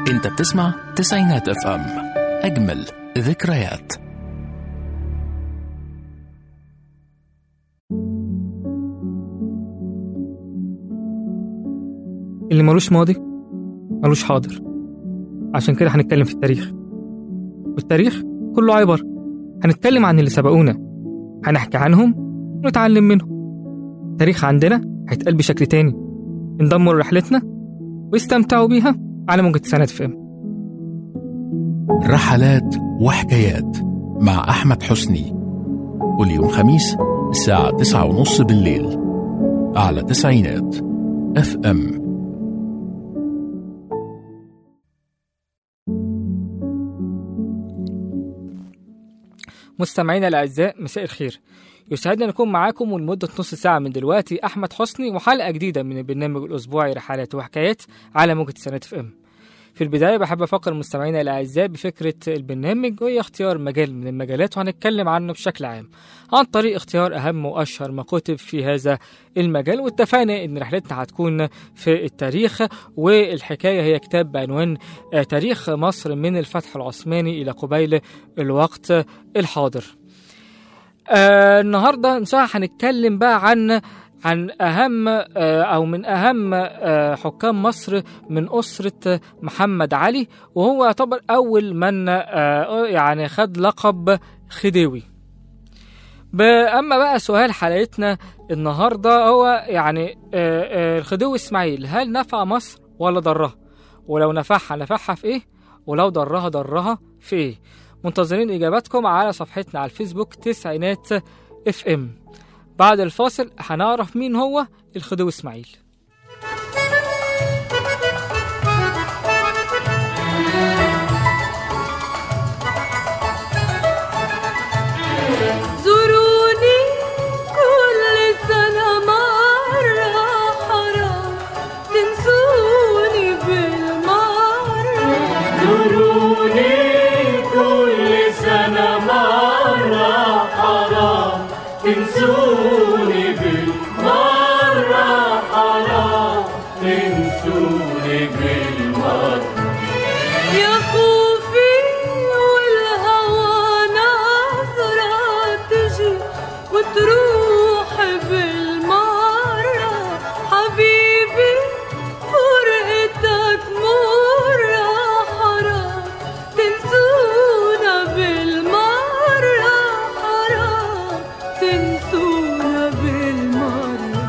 انت بتسمع تسعينات اف ام اجمل ذكريات اللي ملوش ماضي ملوش حاضر عشان كده هنتكلم في التاريخ والتاريخ كله عبر هنتكلم عن اللي سبقونا هنحكي عنهم ونتعلم منهم التاريخ عندنا هيتقال بشكل تاني انضموا لرحلتنا واستمتعوا بيها على موجة سنة فهم رحلات وحكايات مع أحمد حسني كل يوم خميس الساعة تسعة ونص بالليل على تسعينات اف ام مستمعينا الأعزاء مساء الخير يسعدنا نكون معاكم ولمدة نص ساعة من دلوقتي أحمد حسني وحلقة جديدة من البرنامج الأسبوعي رحلات وحكايات على موجة سنة اف ام في البداية بحب أفكر مستمعينا الأعزاء بفكرة البرنامج وهي اختيار مجال من المجالات وهنتكلم عنه بشكل عام عن طريق اختيار أهم وأشهر ما كتب في هذا المجال واتفقنا إن رحلتنا هتكون في التاريخ والحكاية هي كتاب بعنوان آه، تاريخ مصر من الفتح العثماني إلى قبيل الوقت الحاضر آه النهارده ان شاء الله هنتكلم بقى عن عن اهم آه او من اهم آه حكام مصر من اسره محمد علي وهو يعتبر اول من آه يعني خد لقب خديوي ب- اما بقى سؤال حلقتنا النهارده هو يعني آه آه الخديوي اسماعيل هل نفع مصر ولا ضرها ولو نفعها نفعها في ايه ولو ضرها ضرها في ايه منتظرين اجاباتكم على صفحتنا على الفيسبوك تسعينات اف ام بعد الفاصل هنعرف مين هو الخديوي اسماعيل زوروني كل سنة مرة حرام تنسوني بالمرة زوروني كل سنة مرة حرام تنسوني بالمرة حرام تنسوني بالمرة يا خوفي والهوى نظرة تجي وتروح بالمرة حبيبي فرقتك مرة حرام تنسونا بالمرة حرام تنسونا بالمرة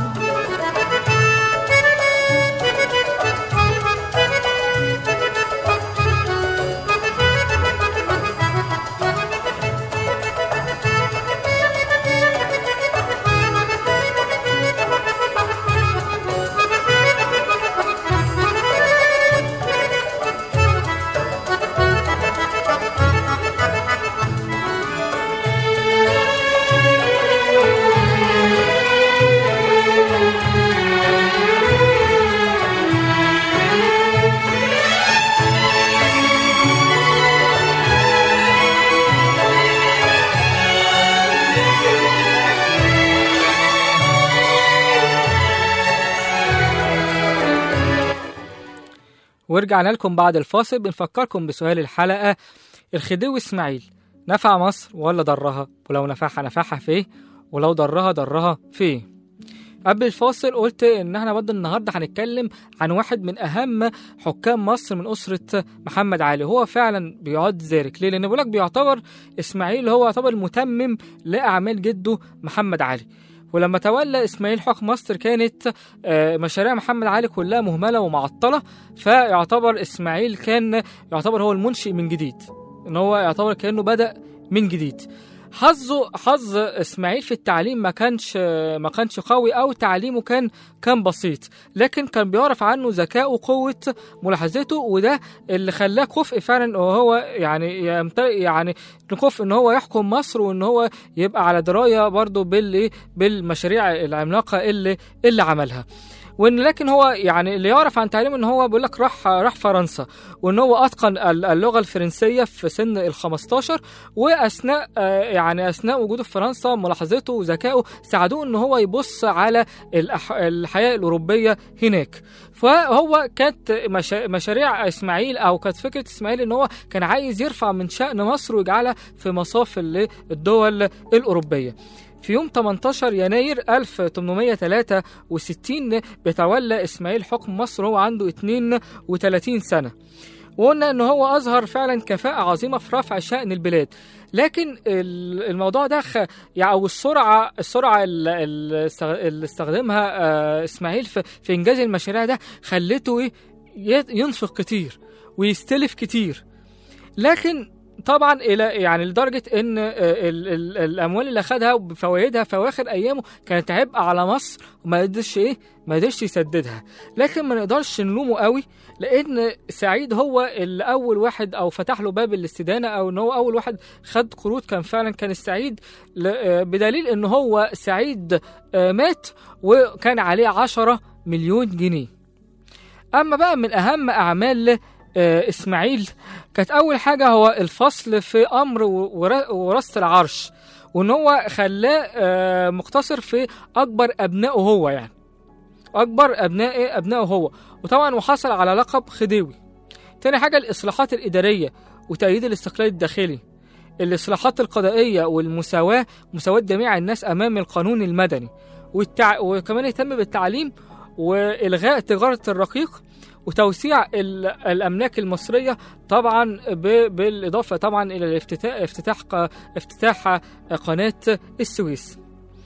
ورجعنا لكم بعد الفاصل بنفكركم بسؤال الحلقة الخديوي اسماعيل نفع مصر ولا ضرها ولو نفعها نفعها في ايه ولو ضرها ضرها في ايه قبل الفاصل قلت ان احنا برضه النهارده هنتكلم عن واحد من اهم حكام مصر من اسره محمد علي هو فعلا بيعد ذلك ليه لان بيقول لك بيعتبر اسماعيل هو يعتبر المتمم لاعمال جده محمد علي ولما تولى اسماعيل حكم مصر كانت آه، مشاريع محمد علي كلها مهمله ومعطله فيعتبر اسماعيل كان يعتبر هو المنشئ من جديد ان هو يعتبر كانه بدا من جديد حظه حظ اسماعيل في التعليم ما كانش ما كانش قوي او تعليمه كان كان بسيط لكن كان بيعرف عنه ذكاء وقوه ملاحظته وده اللي خلاه كفء فعلا وهو يعني يمت- يعني كفء ان هو يحكم مصر وان هو يبقى على درايه برضه بال بالمشاريع العملاقه اللي اللي عملها وان لكن هو يعني اللي يعرف عن تعليمه ان هو بيقول لك راح راح فرنسا وان هو اتقن ال- اللغه الفرنسيه في سن ال 15 واثناء آه، يعني اثناء وجوده في فرنسا ملاحظته وذكائه ساعدوه ان هو يبص على الأح- الحياه الاوروبيه هناك فهو كانت مشا- مشاريع اسماعيل او كانت فكره اسماعيل ان هو كان عايز يرفع من شان مصر ويجعلها في مصاف ال- الدول الاوروبيه في يوم 18 يناير 1863 بيتولى اسماعيل حكم مصر وهو عنده 32 سنه وقلنا ان هو اظهر فعلا كفاءه عظيمه في رفع شان البلاد لكن ال- الموضوع ده خ... يعني او السرعه السرعه ال- ال- استغ- اللي استخدمها آه، اسماعيل في, في انجاز المشاريع ده خلته إيه؟ ي- ينفق كتير ويستلف كتير لكن طبعا الى يعني لدرجه ان آه، ال ال الاموال اللي اخدها بفوائدها في اواخر ايامه كانت عبء على مصر وما قدرش ايه ما قدرش يسددها لكن ما نقدرش نلومه قوي لان سعيد هو اللي اول واحد او فتح له باب الاستدانه او ان هو اول واحد خد قروض كان فعلا كان السعيد ل- آه، بدليل ان هو سعيد آه، مات وكان عليه 10 مليون جنيه اما بقى من اهم اعمال آه، اسماعيل كانت اول حاجه هو الفصل في امر و- ورا- وراثه العرش وان هو خلاه آه، مقتصر في اكبر ابنائه هو يعني اكبر ابناء ابنائه هو وطبعا وحصل على لقب خديوي تاني حاجه الاصلاحات الاداريه وتأييد الاستقلال الداخلي الاصلاحات القضائيه والمساواه مساواه جميع الناس امام القانون المدني والتع... وكمان اهتم بالتعليم والغاء تجاره الرقيق وتوسيع ال- الاملاك المصريه طبعا ب... بالاضافه طبعا الى الافتتاح افتتاح ق... افتتاح قناه السويس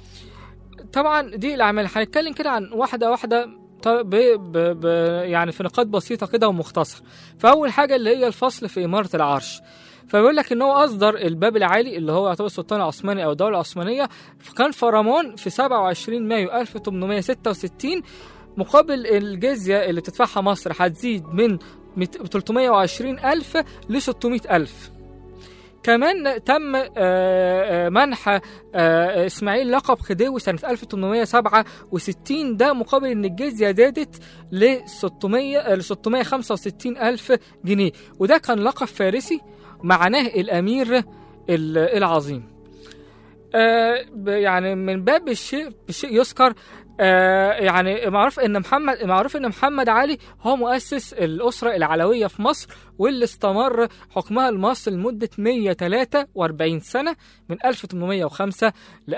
طبعا دي الاعمال هنتكلم كده عن واحده واحده ط- ب... ب... ب... يعني في نقاط بسيطه كده ومختصر فاول حاجه اللي هي الفصل في اماره العرش فبيقول لك ان هو اصدر الباب العالي اللي هو يعتبر السلطان العثماني او الدوله العثمانيه كان فرمان في 27 مايو 1866 مقابل الجزيه اللي تدفعها مصر هتزيد من 320 ألف ل 600 ألف كمان تم آه، آه، منح آه، اسماعيل لقب خديوي سنة 1867 ده مقابل ان الجزية زادت ل 600 ل 665 ألف جنيه وده كان لقب فارسي معناه الأمير ال- العظيم آه، ب- يعني من باب الشيء بالشيء يذكر آه، يعني معروف ان محمد معروف ان محمد علي هو مؤسس الاسره العلويه في مصر واللي استمر حكمها لمصر لمده 143 سنه من 1805 ل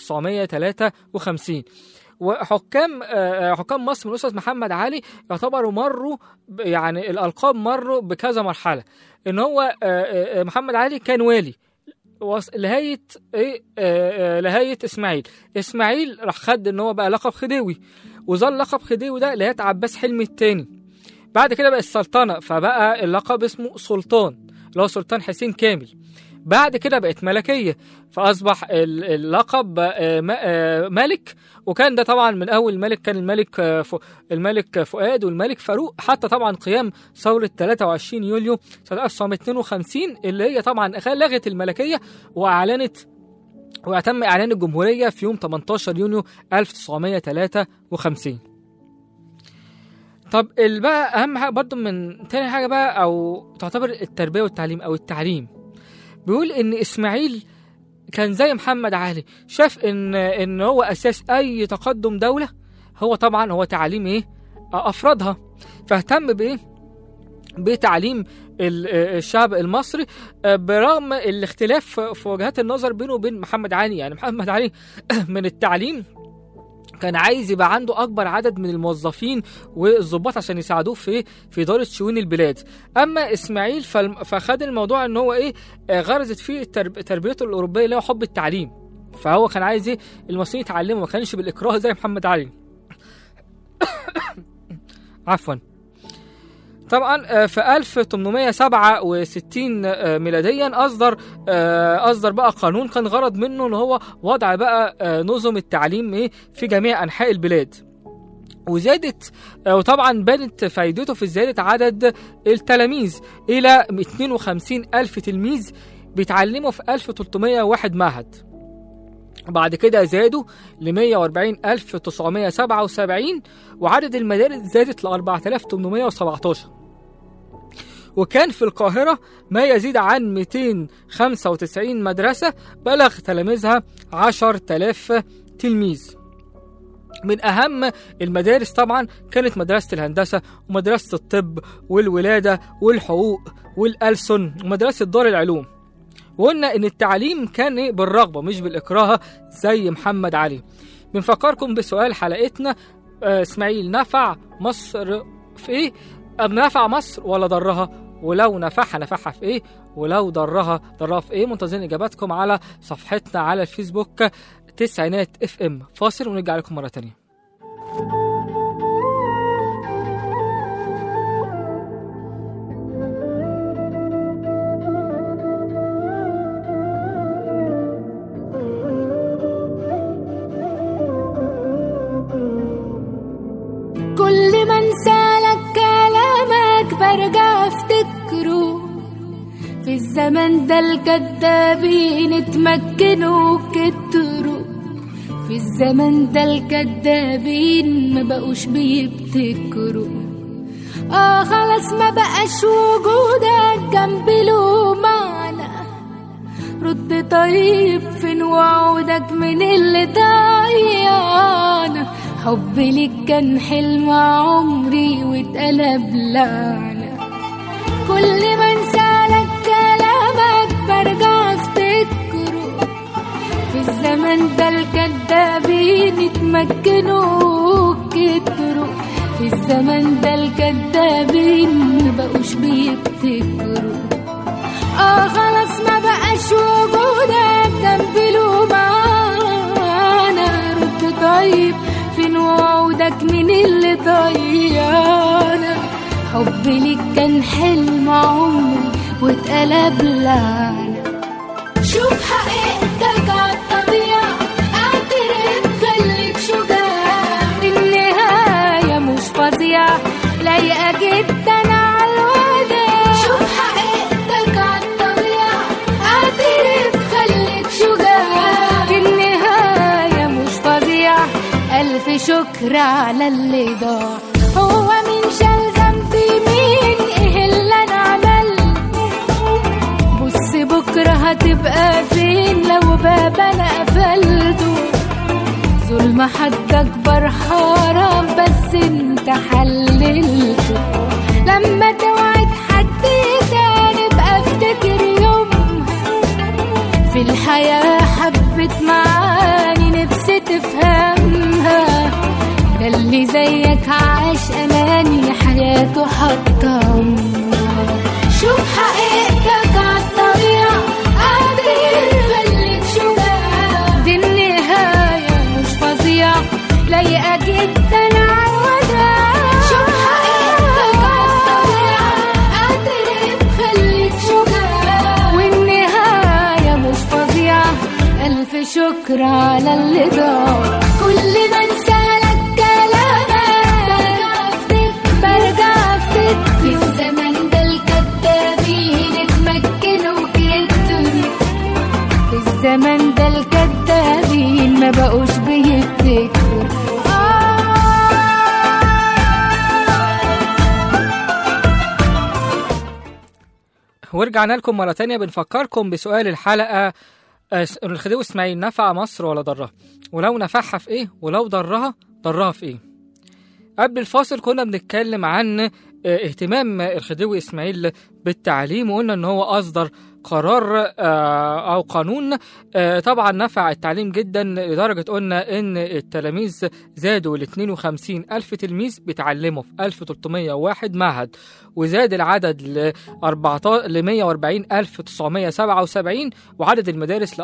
1953 وحكام آه، حكام مصر من اسره محمد علي يعتبروا مروا ب- يعني الالقاب مروا بكذا مرحله ان هو آه، آه، محمد علي كان والي وص- لهايه ايه آه، آه، لهايه اسماعيل اسماعيل راح خد ان هو بقى لقب خديوي وظل لقب خديوي ده لغايه عباس حلمي الثاني بعد كده بقى السلطنه فبقى اللقب اسمه سلطان اللي هو سلطان حسين كامل بعد كده بقت ملكيه فاصبح ال- اللقب آه، م- آه، ملك وكان ده طبعا من اول ملك كان الملك آه، ف- الملك فؤاد والملك فاروق حتى طبعا قيام ثوره 23 يوليو سنه 1952 اللي هي طبعا لغت الملكيه واعلنت وتم اعلان الجمهوريه في يوم 18 يونيو 1953 طب ال- بقى اهم حاجه برضو من تاني حاجه بقى او تعتبر التربيه والتعليم او التعليم بيقول ان اسماعيل كان زي محمد علي شاف ان ان هو اساس اي تقدم دوله هو طبعا هو تعليم ايه افرادها فاهتم بايه بتعليم ال- الشعب المصري برغم الاختلاف في وجهات النظر بينه وبين محمد علي يعني محمد علي من التعليم كان عايز يبقى عنده اكبر عدد من الموظفين والضباط عشان يساعدوه في في اداره شؤون البلاد اما اسماعيل فالم- فخد الموضوع ان هو ايه آه، غرزت فيه الترب- تربيته الاوروبيه اللي هو حب التعليم فهو كان عايز ايه المصريين يتعلموا ما كانش بالاكراه زي محمد علي عفوا طبعا آه، في 1867 آه، ميلاديا اصدر آه، اصدر بقى قانون كان غرض منه ان هو وضع بقى آه، نظم التعليم ايه في جميع انحاء البلاد وزادت آه، وطبعا بانت فايدته في زيادة عدد التلاميذ إلى 52 ألف تلميذ بيتعلموا في 1301 معهد بعد كده زادوا ل 140977 وعدد المدارس زادت ل 4817 وكان في القاهرة ما يزيد عن 295 مدرسة بلغ تلاميذها 10000 تلميذ من أهم المدارس طبعا كانت مدرسة الهندسة ومدرسة الطب والولادة والحقوق والألسن ومدرسة دار العلوم وقلنا إن التعليم كان إيه بالرغبة مش بالإكراه زي محمد علي بنفكركم بسؤال حلقتنا آه، إسماعيل نفع مصر في إيه؟ أم نفع مصر ولا ضرها؟ ولو نفعها نفعها في إيه؟ ولو ضرها ضرها في إيه؟ منتظرين إجاباتكم على صفحتنا على الفيسبوك تسعينات اف ام فاصل ونرجع لكم مرة تانية كل ما انسالك كلامك برجع افتكره في الزمن ده الكدابين اتمكنوا كتروا في الزمن ده الكدابين ما بقوش بيبتكروا اه خلاص ما بقاش وجودك جنبي له معنى رد طيب فين وعودك من اللي ضيعنا حبي ليك كان حلم عمري واتقلب لعنة كل ما انسالك كلامك برجع افتكره في الزمن ده الكدابين اتمكنوا كتروا في الزمن ده الكدابين مبقوش بيبتكروا اه خلاص ما بقاش وجودك جنبي له معانا رد طيب فين وعودك من اللي ضيعنا حبي ليك كان حلم عمري واتقلب لعنة شوف حقيقتك عالطبيعة اعترف خليك شجاع النهاية مش فظيعة لايقة جدا عالوداع شوف حقيقتك عالطبيعة اعترف خليك شجاع النهاية مش فظيعة ألف شكر على اللي ضاع هو مين شال ذنبي مين ايه اللي انا عملته بص بكرة هتبقى فين لو باب انا قفلته ظلم حد اكبر حرام بس انت حللته لما توعد حد تاني بقى افتكر يومها في الحياة حبت معاني نفسي تفهمها ده اللي زيك عاش أماني حياته حطمها شوف حقيقتك عالطبيعة قادر خليك شجاع دي النهاية مش فظيعة لايقة جدا عالوداع شوف حقيقتك عالطبيعة قادر خليك شجاع والنهاية مش فظيعة ألف شكر على اللي ضاع كل ما انسالك كلامك برجع افتكر في الزمن ده الكدابين اتمكنوا كتروا في الزمن ده الكدابين ما بقوش بيفتكروا ورجعنا لكم مرة تانية بنفكركم بسؤال الحلقة آه، الخديوي اسماعيل نفع مصر ولا ضرها ولو نفعها في ايه ولو ضرها ضرها في ايه قبل الفاصل كنا بنتكلم عن آه، اهتمام الخديوي اسماعيل بالتعليم وقلنا ان هو اصدر قرار آه، او قانون آه، طبعا نفع التعليم جدا لدرجه قلنا ان التلاميذ زادوا ل 52 الف تلميذ بيتعلموا في 1301 معهد وزاد العدد ل 14 ل 140977 وعدد المدارس ل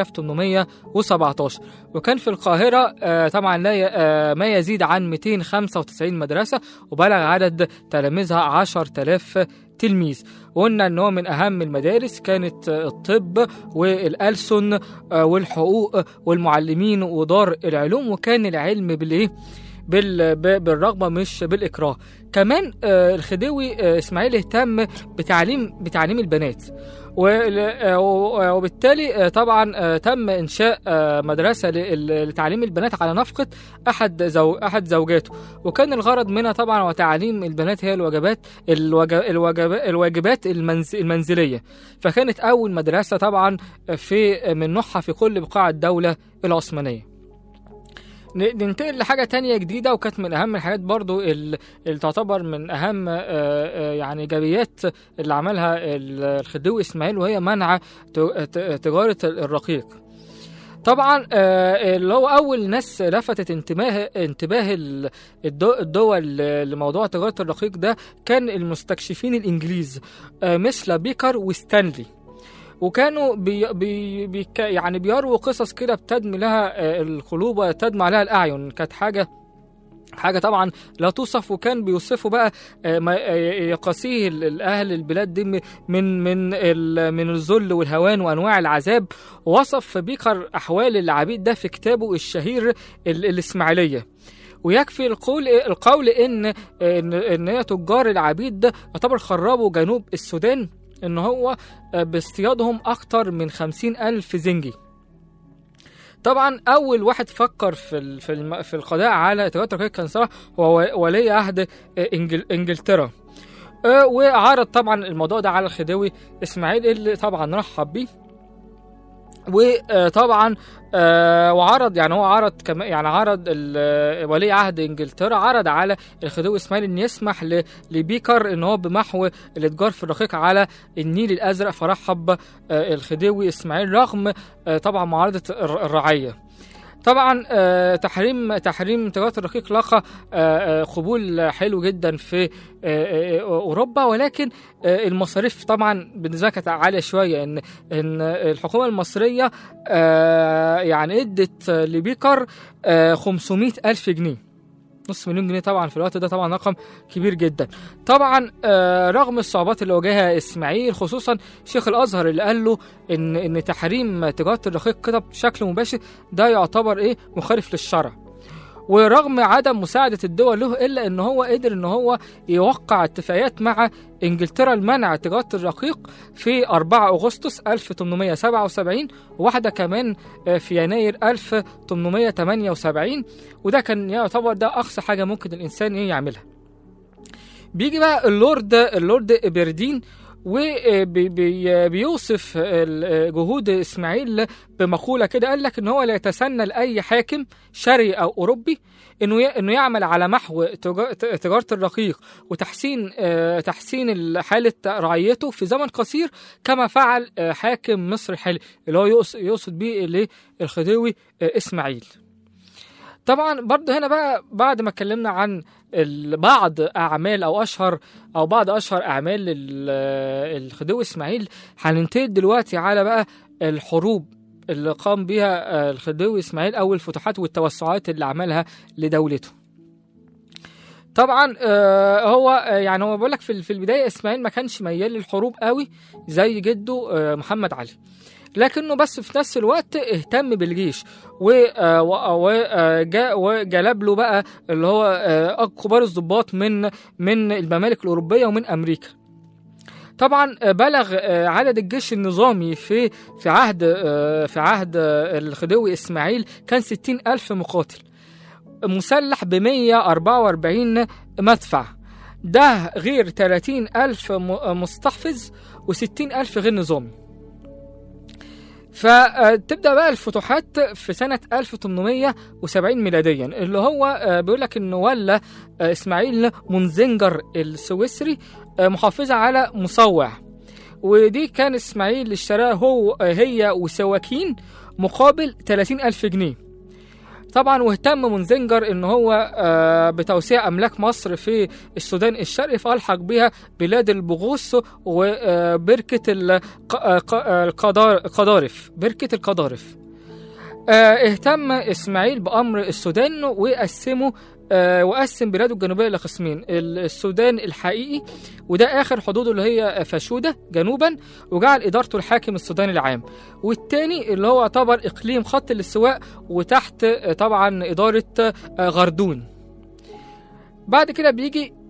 4817 وكان في القاهرة آه، طبعا لا ي- آه، ما يزيد عن 295 مدرسة وبلغ عدد تلاميذها 10000 تلميذ وقلنا ان هو من اهم المدارس كانت آه، الطب والألسن آه، والحقوق والمعلمين ودار العلوم وكان العلم بالايه بال... ب- بالرغبة مش بالإكراه كمان آه، الخديوي آه، اسماعيل اهتم بتعليم بتعليم البنات ول- آه، و- وبالتالي آه، طبعا آه، تم انشاء آه، مدرسه ل- لتعليم البنات على نفقه احد زو احد زوجاته وكان الغرض منها طبعا هو تعليم البنات هي الوجبات الوج- الوجب الواجبات المنز- المنزليه فكانت اول مدرسه طبعا في من نوعها في كل بقاع الدوله العثمانيه ن- ننتقل لحاجة تانية جديدة وكانت من أهم الحاجات برضو ال- اللي تعتبر من أهم آه، آه، يعني إيجابيات اللي عملها ال- الخديوي إسماعيل وهي منع ت- ت- تجارة الرقيق طبعا آه، اللي هو اول ناس لفتت انتباه انتباه ال- الدو- الدول لموضوع تجاره الرقيق ده كان المستكشفين الانجليز آه، مثل بيكر وستانلي وكانوا بي بي بي يعني بيروا قصص كده بتدمي لها آه، القلوب وتدمع لها الاعين كانت حاجه حاجة طبعا لا توصف وكان بيوصفوا بقى آه، ما آه، يقاسيه ال- الأهل البلاد دي م- من من ال- من الذل والهوان وأنواع العذاب وصف بيكر أحوال العبيد ده في كتابه الشهير ال- الإسماعيلية ويكفي القول القول ان ان ان هي تجار العبيد ده يعتبر خربوا جنوب السودان ان هو آه، باصطيادهم اكتر من خمسين الف زنجي طبعا اول واحد فكر في ال- في الم- في القضاء على تجاره الرقيق كان صراحه هو و- ولي عهد آه، إنجل انجلترا آه، وعرض طبعا الموضوع ده على الخديوي اسماعيل اللي طبعا رحب بيه وطبعا آه، وعرض يعني هو عرض كمان يعني عرض ال- ولي عهد انجلترا عرض على الخديوي اسماعيل ان يسمح ل- لبيكر ان هو بمحو الاتجار في الرقيق على النيل الازرق فرحب آه، الخديوي اسماعيل رغم آه، طبعا معارضه الر- الرعيه طبعا آه، تحريم تحريم تجاره الرقيق لقى آه، آه، قبول حلو جدا في آه، آه، اوروبا ولكن آه، المصاريف طبعا بالنسبه لها كانت عاليه شويه ان ان الحكومه المصريه آه، يعني ادت لبيكر آه، 500 الف جنيه نص مليون جنيه طبعا في الوقت ده طبعا رقم كبير جدا طبعا آه، رغم الصعوبات اللي واجهها اسماعيل خصوصا شيخ الازهر اللي قال له ان ان تحريم تجاره الرقيق كده بشكل مباشر ده يعتبر ايه مخالف للشرع ورغم عدم مساعدة الدول له إلا إن هو قدر إن هو يوقع اتفاقيات مع إنجلترا لمنع تجارة الرقيق في 4 أغسطس 1877 وواحدة كمان آه، في يناير 1878 وده كان يعتبر ده أقصى حاجة ممكن الإنسان إيه يعملها بيجي بقى اللورد اللورد إبردين وبيوصف جهود اسماعيل بمقوله كده قال لك ان هو لا يتسنى لاي حاكم شرقي او اوروبي انه ي- انه يعمل على محو تجا- تجاره الرقيق وتحسين آه، تحسين حاله رعيته في زمن قصير كما فعل آه، حاكم مصر الحالي اللي هو يقص- يقصد بيه اللي الخديوي آه، اسماعيل طبعا برضه هنا بقى بعد ما اتكلمنا عن ال- بعض اعمال او اشهر او بعض اشهر اعمال ال- الخديوي اسماعيل هننتقل دلوقتي على بقى الحروب اللي قام بها آه، الخديوي اسماعيل او الفتوحات والتوسعات اللي عملها لدولته طبعا آه، هو آه، يعني هو بقول لك في في البدايه اسماعيل ما كانش ميال للحروب قوي زي جده آه، محمد علي لكنه بس في نفس الوقت اهتم بالجيش و- آه، و- و- جا- وجلب له بقى اللي هو آه، كبار الضباط من من الممالك الاوروبيه ومن امريكا طبعا آه، بلغ آه، عدد الجيش النظامي في في عهد آه، في عهد آه، الخديوي اسماعيل كان 60 ألف مقاتل مسلح ب 144 مدفع ده غير 30 ألف م- مستحفظ و60 ألف غير نظامي فتبدا بقى الفتوحات في سنه 1870 ميلاديا اللي هو آه، بيقول لك انه ولى آه، اسماعيل منزنجر السويسري آه، محافظه على مصوع ودي كان اسماعيل اشتراها هو آه، هي وسواكين مقابل 30 ألف جنيه طبعا واهتم منزنجر ان هو آه، بتوسيع املاك مصر في السودان الشرقي فالحق بها بلاد البغوث وبركه الق- آه، ق- آه، القضار- القضارف بركه القضارف آه، اهتم اسماعيل بامر السودان وقسمه آه، وقسم بلاده الجنوبيه لقسمين ال- السودان الحقيقي وده اخر حدوده اللي هي فاشوده جنوبا وجعل ادارته الحاكم السوداني العام والتاني اللي هو يعتبر اقليم خط الاستواء وتحت آه، طبعا اداره آه، غردون بعد كده بيجي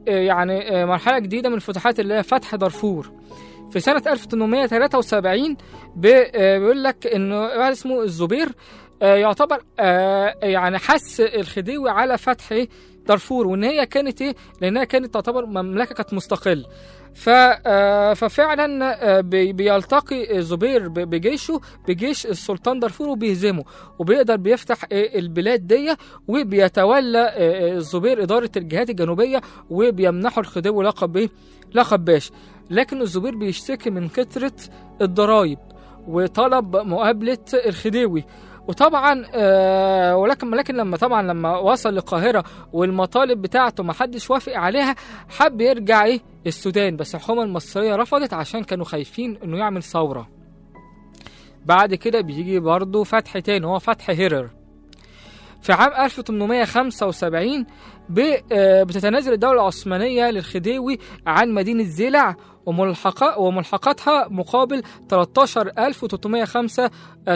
يعني آه، مرحله جديده من الفتوحات اللي هي فتح دارفور في سنه 1873 ب- آه، بيقول لك انه واحد اسمه الزبير آه، يعتبر آه، يعني حس الخديوي على فتح إيه؟ دارفور وان هي كانت ايه لانها كانت تعتبر مملكه كانت مستقل ف آه، ففعلا آه، بي- بيلتقي الزبير ب- بجيشه بجيش السلطان دارفور وبيهزمه وبيقدر بيفتح آه، البلاد دي وبيتولى آه، آه، الزبير اداره الجهات الجنوبيه وبيمنحه الخديوي لقب ايه لقب باش لكن الزبير بيشتكي من كثره الضرايب وطلب مقابله الخديوي وطبعا آه ولكن ولكن لما طبعا لما وصل للقاهره والمطالب بتاعته ما حدش وافق عليها حب يرجع ايه السودان بس الحكومه المصريه رفضت عشان كانوا خايفين انه يعمل ثوره بعد كده بيجي برضه فتح تاني هو فتح هيرر في عام 1875 ب- آه، بتتنازل الدولة العثمانية للخديوي عن مدينة زيلع وملحقا وملحقاتها مقابل 13305 آه،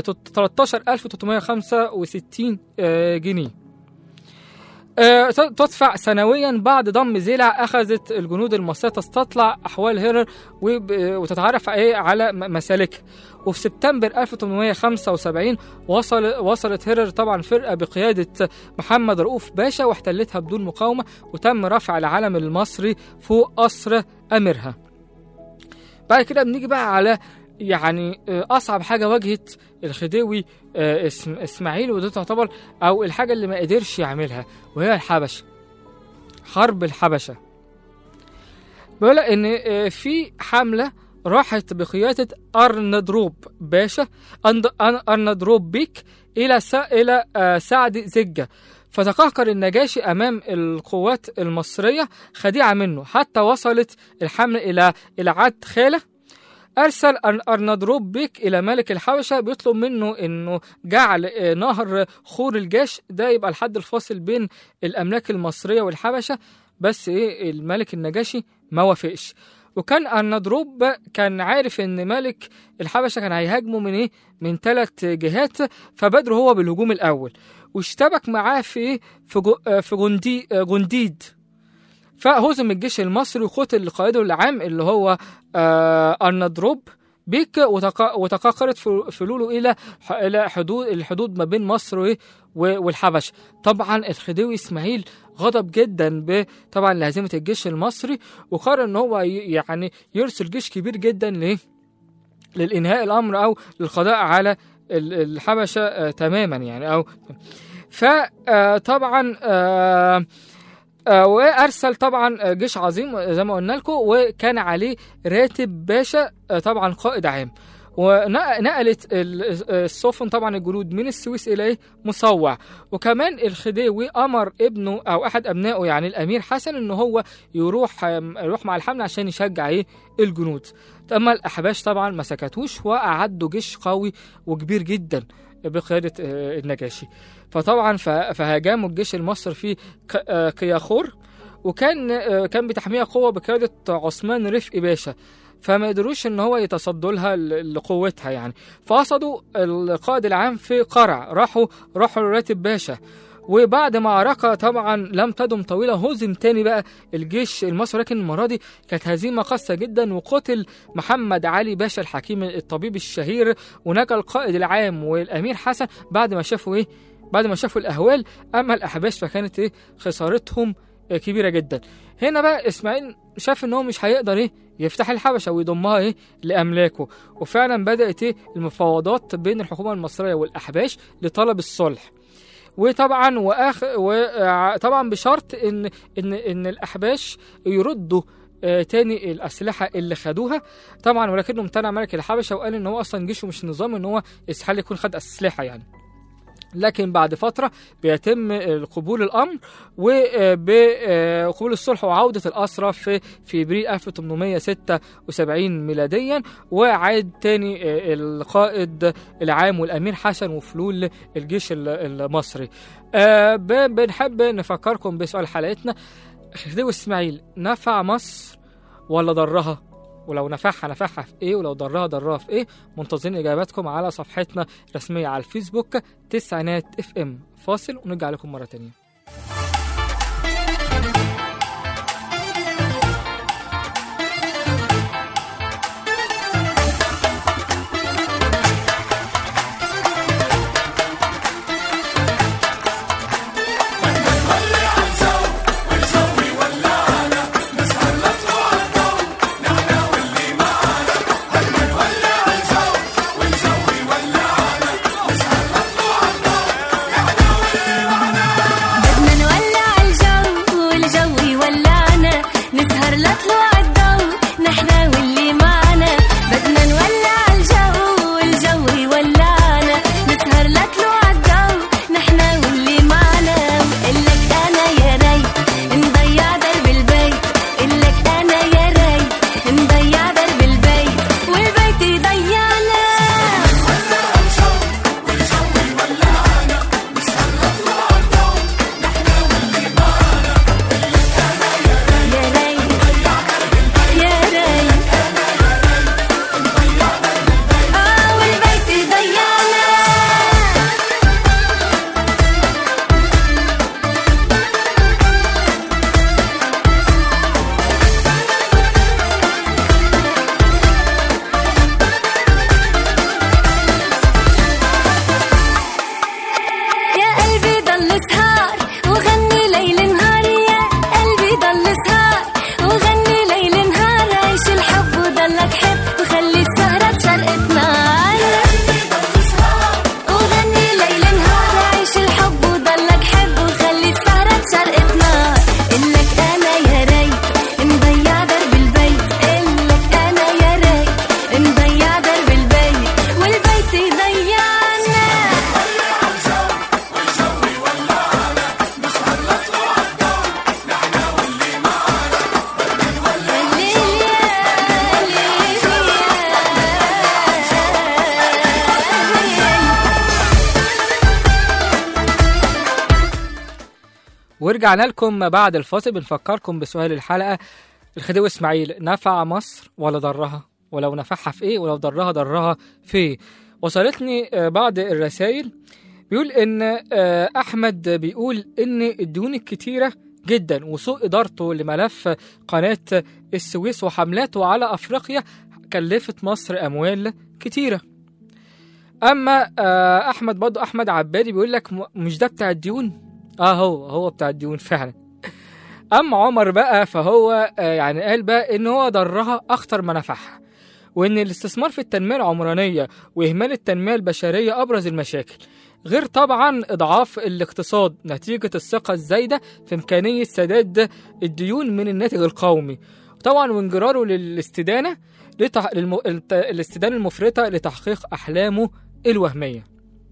13365 آه، جنيه آه، ت- تدفع سنويا بعد ضم زيلع اخذت الجنود المصريه تستطلع احوال هيرر وب- وتتعرف ايه على م- مسالكها وفي سبتمبر 1875 وصل وصلت هيرر طبعا فرقه بقياده محمد رؤوف باشا واحتلتها بدون مقاومه وتم رفع العلم المصري فوق قصر اميرها. بعد كده بنيجي بقى على يعني آه، اصعب حاجه واجهت الخديوي آه، اسم اسماعيل ودي تعتبر او الحاجه اللي ما قدرش يعملها وهي الحبشه حرب الحبشه بيقول لك ان آه، في حمله راحت بقياده ارندروب باشا أند- أن- ارندروب بيك الى سا الى آه، سعد زجه فتقهقر النجاشي امام القوات المصريه خديعه منه حتى وصلت الحمله الى الى عد خاله أرسل أر- أرنادروب بيك إلى ملك الحبشة بيطلب منه إنه جعل آه، نهر خور الجيش ده يبقى الحد الفاصل بين الأملاك المصرية والحبشة بس إيه الملك النجاشي ما وافقش وكان أرنادروب كان عارف إن ملك الحبشة كان هيهاجمه من إيه من ثلاث جهات فبدر هو بالهجوم الأول واشتبك معاه في إيه في جو آه، في جندي آه، جنديد فهزم الجيش المصري وقتل قائده العام اللي هو آه أرنادروب بيك وتقا- وتقاقرت فل- فلوله الى ح- الى حدود الحدود ما بين مصر و- و- والحبش طبعا الخديوي اسماعيل غضب جدا ب طبعا لهزيمه الجيش المصري وقرر ان هو ي- يعني يرسل جيش كبير جدا ليه للانهاء الامر او للقضاء على ال- الحبشه آه تماما يعني او فطبعا آه آه، وارسل طبعا آه، جيش عظيم زي ما قلنا لكم وكان عليه راتب باشا آه، طبعا قائد عام ونقلت السفن طبعا الجنود من السويس الى إيه؟ مصوع وكمان الخديوي امر ابنه او احد ابنائه يعني الامير حسن ان هو يروح آم، يروح مع الحمله عشان يشجع ايه الجنود اما الاحباش طبعا ما سكتوش واعدوا جيش قوي وكبير جدا بقياده آه، النجاشي فطبعا ف- فهاجموا الجيش المصري في ك- آه، كياخور وكان آه، كان بتحميها قوه بقياده عثمان رفقي باشا فما قدروش ان هو يتصدوا لها ل- لقوتها يعني فقصدوا القائد العام في قرع راحوا راحوا لراتب باشا وبعد معركة طبعا لم تدم طويلة هزم تاني بقى الجيش المصري لكن المرة دي كانت هزيمة قاسية جدا وقتل محمد علي باشا الحكيم الطبيب الشهير ونجا القائد العام والأمير حسن بعد ما شافوا إيه بعد ما شافوا الأهوال أما الأحباش فكانت إيه خسارتهم آه، كبيرة جدا هنا بقى إسماعيل شاف إن هو مش هيقدر إيه يفتح الحبشة ويضمها إيه لأملاكه وفعلا بدأت إيه المفاوضات بين الحكومة المصرية والأحباش لطلب الصلح وطبعا واخ وطبعا بشرط ان ان ان الاحباش يردوا آه، تاني الاسلحه اللي خدوها طبعا ولكنه امتنع ملك الحبشه وقال ان هو اصلا جيشه مش نظام ان هو استحاله يكون خد اسلحه يعني لكن بعد فترة بيتم قبول الأمر وقبول الصلح وعودة الأسرى في في ابريل 1876 ميلاديا وعاد تاني آه، القائد العام والأمير حسن وفلول الجيش ال- المصري آه، ب- بنحب نفكركم بسؤال حلقتنا خديوي إسماعيل نفع مصر ولا ضرها؟ ولو نفعها نفعها في ايه ولو ضرها ضرها في ايه منتظرين اجاباتكم على صفحتنا الرسميه على الفيسبوك تسعينات اف ام فاصل ونرجع لكم مره تانية ورجعنا لكم بعد الفاصل بنفكركم بسؤال الحلقة الخديوي إسماعيل نفع مصر ولا ضرها ولو نفعها في إيه ولو ضرها ضرها في إيه وصلتني آه، بعض الرسائل بيقول إن آه، أحمد بيقول إن الديون الكتيرة جدا وسوء إدارته لملف قناة السويس وحملاته على أفريقيا كلفت مصر أموال كتيرة أما آه، أحمد برضه أحمد عبادي بيقول لك م- مش ده بتاع الديون اه هو هو بتاع الديون فعلا اما عمر بقى فهو آه، يعني قال بقى ان هو ضرها اخطر ما نفعها وان الاستثمار في التنميه العمرانيه واهمال التنميه البشريه ابرز المشاكل غير طبعا اضعاف الاقتصاد نتيجه الثقه الزايده في امكانيه سداد الديون من الناتج القومي طبعا وانجراره للاستدانه لتح... للم... الت- الاستدانه المفرطه لتحقيق احلامه الوهميه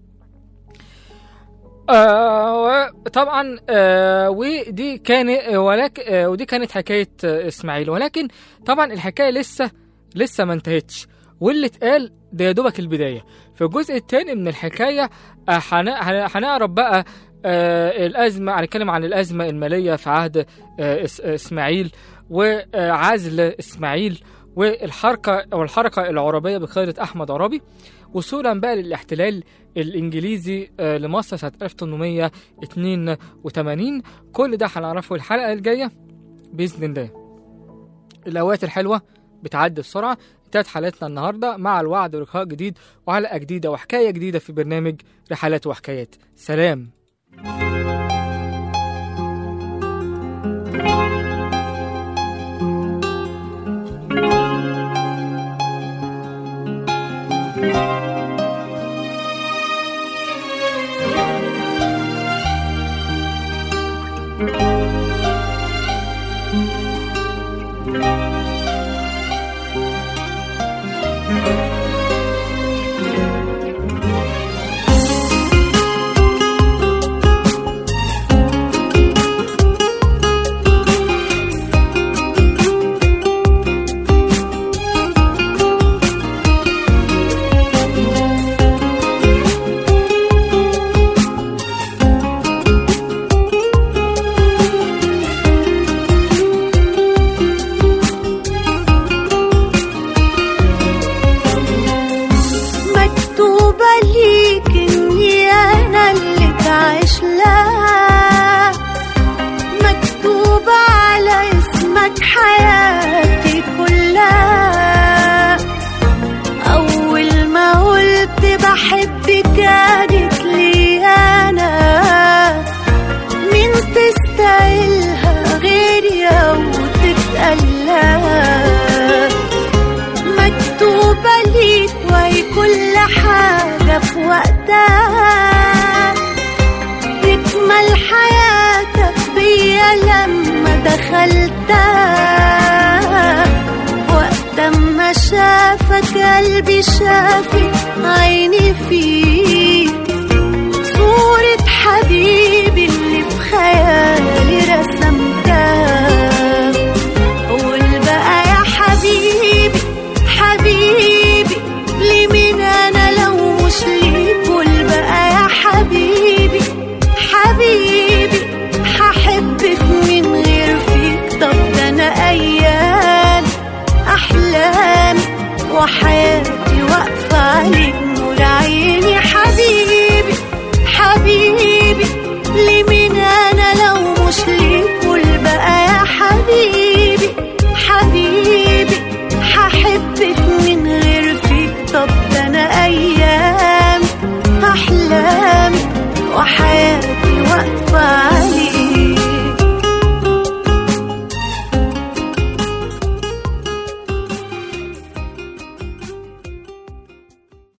آه طبعا آه ودي كان ولكن آه ودي كانت حكايه آه اسماعيل ولكن طبعا الحكايه لسه لسه ما انتهتش واللي اتقال ده يا دوبك البدايه في الجزء الثاني من الحكايه آه هن- هن- هنعرف بقى آه الازمه هنتكلم عن الازمه الماليه في عهد آه إس- اسماعيل وعزل اسماعيل والحركه او الحركه العربيه بقياده احمد عرابي وصولا بقى للاحتلال الانجليزي آه، لمصر سنه 1882 كل ده هنعرفه الحلقه الجايه باذن الله الاوقات الحلوه بتعدي بسرعه انتهت حلقتنا النهارده مع الوعد ولقاء جديد وحلقه جديده وحكايه جديده في برنامج رحلات وحكايات سلام مكتوبة ليك إني أنا اللي تعيش لها مكتوبة على اسمك حياتي كلها أول ما قلت بحبك كانت لي أنا مين تستاهلها غيري أو تتقلها مكتوبة ليك وهي كل حاجة في وقتها تكمل حياتك بيا لما دخلتها وقت ما شافك قلبي شاف